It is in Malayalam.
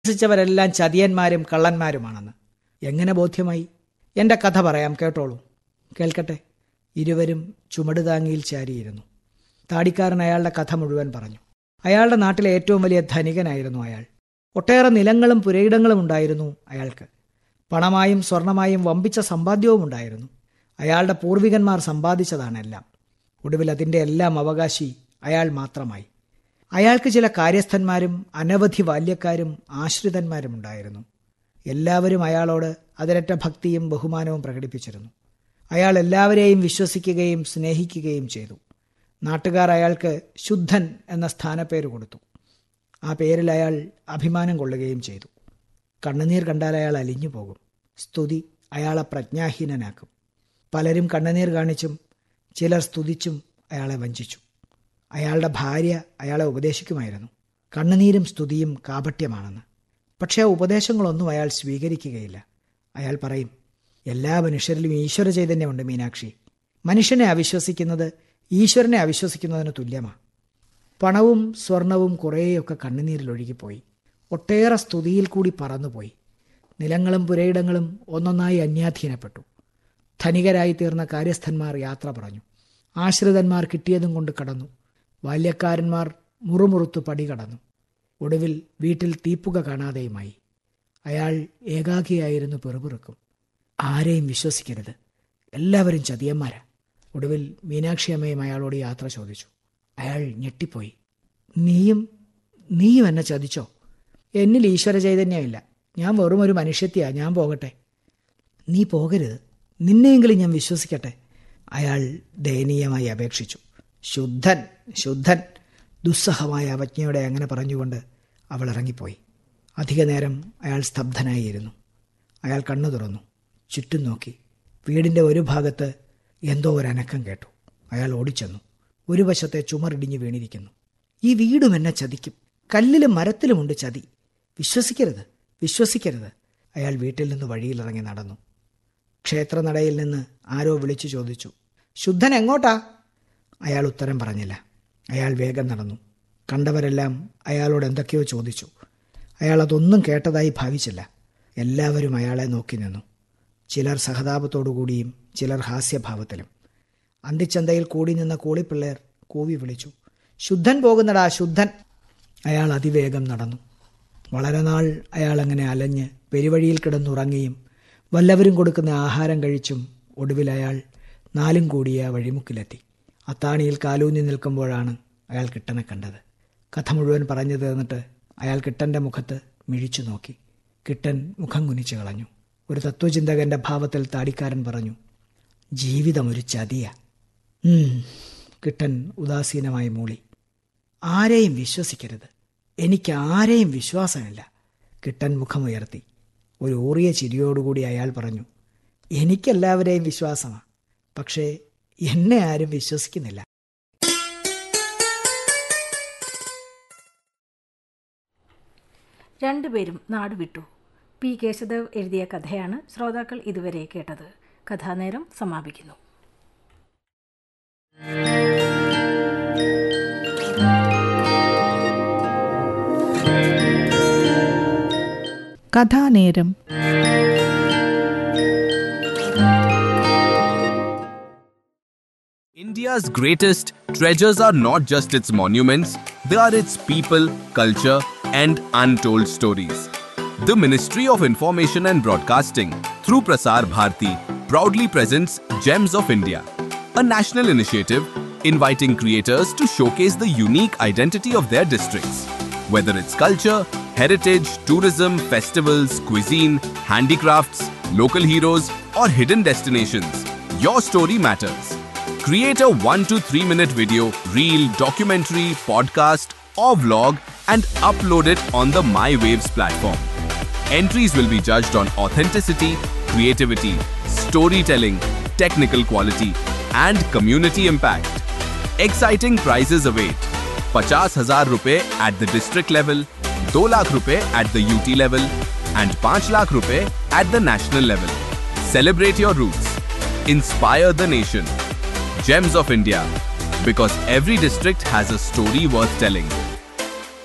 വിശ്വസിച്ചവരെല്ലാം ചതിയന്മാരും കള്ളന്മാരുമാണെന്ന് എങ്ങനെ ബോധ്യമായി എൻ്റെ കഥ പറയാം കേട്ടോളൂ കേൾക്കട്ടെ ഇരുവരും ചുമടുതാങ്ങിയിൽ ചാരിയിരുന്നു താടിക്കാരൻ അയാളുടെ കഥ മുഴുവൻ പറഞ്ഞു അയാളുടെ നാട്ടിലെ ഏറ്റവും വലിയ ധനികനായിരുന്നു അയാൾ ഒട്ടേറെ നിലങ്ങളും പുരയിടങ്ങളും ഉണ്ടായിരുന്നു അയാൾക്ക് പണമായും സ്വർണമായും വമ്പിച്ച സമ്പാദ്യവും ഉണ്ടായിരുന്നു അയാളുടെ പൂർവികന്മാർ സമ്പാദിച്ചതാണെല്ലാം ഒടുവിൽ അതിൻ്റെ എല്ലാം അവകാശി അയാൾ മാത്രമായി അയാൾക്ക് ചില കാര്യസ്ഥന്മാരും അനവധി ബാല്യക്കാരും ആശ്രിതന്മാരും ഉണ്ടായിരുന്നു എല്ലാവരും അയാളോട് അതിരറ്റ ഭക്തിയും ബഹുമാനവും പ്രകടിപ്പിച്ചിരുന്നു അയാൾ എല്ലാവരെയും വിശ്വസിക്കുകയും സ്നേഹിക്കുകയും ചെയ്തു നാട്ടുകാർ അയാൾക്ക് ശുദ്ധൻ എന്ന സ്ഥാനപ്പേര് കൊടുത്തു ആ പേരിൽ അയാൾ അഭിമാനം കൊള്ളുകയും ചെയ്തു കണ്ണുനീർ കണ്ടാൽ അയാൾ അലിഞ്ഞു പോകും സ്തുതി അയാളെ പ്രജ്ഞാഹീനനാക്കും പലരും കണ്ണുനീർ കാണിച്ചും ചിലർ സ്തുതിച്ചും അയാളെ വഞ്ചിച്ചു അയാളുടെ ഭാര്യ അയാളെ ഉപദേശിക്കുമായിരുന്നു കണ്ണുനീരും സ്തുതിയും കാപട്യമാണെന്ന് പക്ഷേ ആ ഉപദേശങ്ങളൊന്നും അയാൾ സ്വീകരിക്കുകയില്ല അയാൾ പറയും എല്ലാ മനുഷ്യരിലും ഈശ്വര ചൈതന്യമുണ്ട് മീനാക്ഷി മനുഷ്യനെ അവിശ്വസിക്കുന്നത് ഈശ്വരനെ അവിശ്വസിക്കുന്നതിന് തുല്യമാണ് പണവും സ്വർണവും കുറേയൊക്കെ കണ്ണുനീരിൽ ഒഴുകിപ്പോയി ഒട്ടേറെ സ്തുതിയിൽ കൂടി പറന്നുപോയി നിലങ്ങളും പുരയിടങ്ങളും ഒന്നൊന്നായി അന്യാധീനപ്പെട്ടു ധനികരായി തീർന്ന കാര്യസ്ഥന്മാർ യാത്ര പറഞ്ഞു ആശ്രിതന്മാർ കിട്ടിയതും കൊണ്ട് കടന്നു ബാല്യക്കാരന്മാർ മുറുമുറുത്തു പടി കടന്നു ഒടുവിൽ വീട്ടിൽ തീപ്പുക കാണാതെയുമായി അയാൾ ഏകാഗിയായിരുന്നു പെറുപിറുക്കും ആരെയും വിശ്വസിക്കരുത് എല്ലാവരും ചതിയന്മാരാ ഒടുവിൽ മീനാക്ഷി അമ്മയും അയാളോട് യാത്ര ചോദിച്ചു അയാൾ ഞെട്ടിപ്പോയി നീയും നീയും എന്നെ ചതിച്ചോ എന്നിൽ ഈശ്വര ചൈതന്യമില്ല ഞാൻ വെറും ഒരു മനുഷ്യത്തിയാ ഞാൻ പോകട്ടെ നീ പോകരുത് നിന്നെയെങ്കിലും ഞാൻ വിശ്വസിക്കട്ടെ അയാൾ ദയനീയമായി അപേക്ഷിച്ചു ശുദ്ധൻ ശുദ്ധൻ ദുസ്സഹമായ അവജ്ഞയോടെ അങ്ങനെ പറഞ്ഞുകൊണ്ട് അവൾ ഇറങ്ങിപ്പോയി അധിക നേരം അയാൾ സ്തബ്ധനായിരുന്നു അയാൾ കണ്ണു തുറന്നു ചുറ്റും നോക്കി വീടിൻ്റെ ഒരു ഭാഗത്ത് എന്തോ ഒരു അനക്കം കേട്ടു അയാൾ ഓടിച്ചെന്നു ഒരു വശത്തെ ചുമറിടിഞ്ഞു വീണിരിക്കുന്നു ഈ വീടും എന്നെ ചതിക്കും കല്ലിലും മരത്തിലുമുണ്ട് ചതി വിശ്വസിക്കരുത് വിശ്വസിക്കരുത് അയാൾ വീട്ടിൽ നിന്ന് വഴിയിലിറങ്ങി നടന്നു ക്ഷേത്രനടയിൽ നിന്ന് ആരോ വിളിച്ചു ചോദിച്ചു ശുദ്ധൻ എങ്ങോട്ടാ അയാൾ ഉത്തരം പറഞ്ഞില്ല അയാൾ വേഗം നടന്നു കണ്ടവരെല്ലാം അയാളോട് എന്തൊക്കെയോ ചോദിച്ചു അയാൾ അതൊന്നും കേട്ടതായി ഭാവിച്ചില്ല എല്ലാവരും അയാളെ നോക്കി നിന്നു ചിലർ സഹതാപത്തോടുകൂടിയും ചിലർ ഹാസ്യഭാവത്തിലും അന്തിച്ചന്തയിൽ കൂടി നിന്ന കൂളിപ്പിള്ളേർ കൂവി വിളിച്ചു ശുദ്ധൻ പോകുന്നടാ ശുദ്ധൻ അയാൾ അതിവേഗം നടന്നു വളരെ നാൾ അയാൾ അങ്ങനെ അലഞ്ഞ് പെരുവഴിയിൽ കിടന്നുറങ്ങിയും വല്ലവരും കൊടുക്കുന്ന ആഹാരം കഴിച്ചും ഒടുവിൽ അയാൾ നാലും കൂടിയ വഴിമുക്കിലെത്തി അത്താണിയിൽ കാലൂന്നി നിൽക്കുമ്പോഴാണ് അയാൾ കിട്ടനെ കണ്ടത് കഥ മുഴുവൻ പറഞ്ഞു തീർന്നിട്ട് അയാൾ കിട്ടൻ്റെ മുഖത്ത് മിഴിച്ചു നോക്കി കിട്ടൻ മുഖം കുനിച്ചു കളഞ്ഞു ഒരു തത്വചിന്തകന്റെ ഭാവത്തിൽ താടിക്കാരൻ പറഞ്ഞു ജീവിതം ഒരു ചതിയ കിട്ടൻ ഉദാസീനമായി മൂളി ആരെയും വിശ്വസിക്കരുത് എനിക്ക് ആരെയും വിശ്വാസമില്ല കിട്ടൻ മുഖമുയർത്തി ഒരു ഊറിയ ചിരിയോടുകൂടി അയാൾ പറഞ്ഞു എനിക്കെല്ലാവരെയും വിശ്വാസമാണ് പക്ഷേ എന്നെ ആരും വിശ്വസിക്കുന്നില്ല രണ്ടുപേരും നാടുവിട്ടു പി കേശദേവ് എഴുതിയ കഥയാണ് ശ്രോതാക്കൾ ഇതുവരെ കേട്ടത് കഥാനേരം സമാപിക്കുന്നു കഥാനേരം India's greatest treasures are not just its monuments, they are its people, culture, and untold stories. The Ministry of Information and Broadcasting, through Prasar Bharati, proudly presents Gems of India, a national initiative inviting creators to showcase the unique identity of their districts. Whether it's culture, heritage, tourism, festivals, cuisine, handicrafts, local heroes, or hidden destinations, your story matters. Create a 1 to 3 minute video, reel, documentary, podcast, or vlog and upload it on the MyWaves platform. Entries will be judged on authenticity, creativity, storytelling, technical quality, and community impact. Exciting prizes await. 50,000 rupees at the district level, 2 lakh rupees at the UT level, and 5 lakh rupees at the national level. Celebrate your roots. Inspire the nation. Gems of India. Because every district has a story worth telling.